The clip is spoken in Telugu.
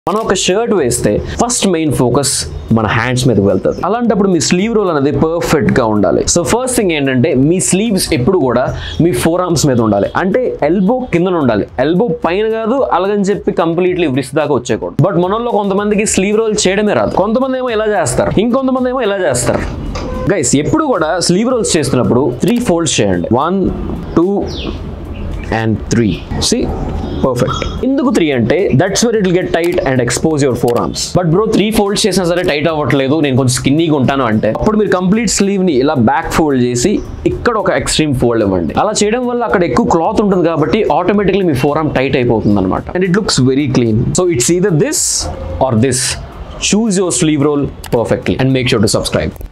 మనం ఒక షర్ట్ వేస్తే ఫస్ట్ మెయిన్ ఫోకస్ మన హ్యాండ్స్ మీదకి వెళ్తుంది అలాంటప్పుడు మీ స్లీవ్ రోల్ అనేది పర్ఫెక్ట్ గా ఉండాలి సో ఫస్ట్ థింగ్ ఏంటంటే మీ స్లీవ్స్ ఎప్పుడు కూడా మీ ఫోర్ ఆర్మ్స్ మీద ఉండాలి అంటే ఎల్బో కింద ఉండాలి ఎల్బో పైన కాదు అలాగని చెప్పి కంప్లీట్లీ వ్రిస్ దాకా వచ్చేయకూడదు బట్ మనలో కొంతమందికి స్లీవ్ రోల్ చేయడమే రాదు కొంతమంది ఏమో ఇలా చేస్తారు ఇంకొంతమంది ఏమో ఇలా చేస్తారు గైస్ ఎప్పుడు కూడా స్లీవ్ రోల్స్ చేస్తున్నప్పుడు త్రీ ఫోల్డ్స్ చేయండి one two and three see perfect ఎందుకు త్రీ అంటే that's where it get tight and expose your forearms but bro three folds చేసినా సరే టైట్ అవ్వట్లేదు నేను కొంచెం స్కిన్నీగా ఉంటాను అంటే అప్పుడు మీరు కంప్లీట్ స్లీవ్ ని ఇలా బ్యాక్ ఫోల్డ్ చేసి ఇక్కడ ఒక ఎక్స్ట్రీమ్ ఫోల్డ్ ఇవ్వండి అలా చేయడం వల్ల అక్కడ ఎక్కువ క్లాత్ ఉంటుంది కాబట్టి ఆటోమేటిక్లీ మీ ఫోర్ ఆర్మ్ టైట్ అయిపోతుంది అనమాట and it looks very clean so it's either this or this choose your sleeve roll perfectly and make sure to subscribe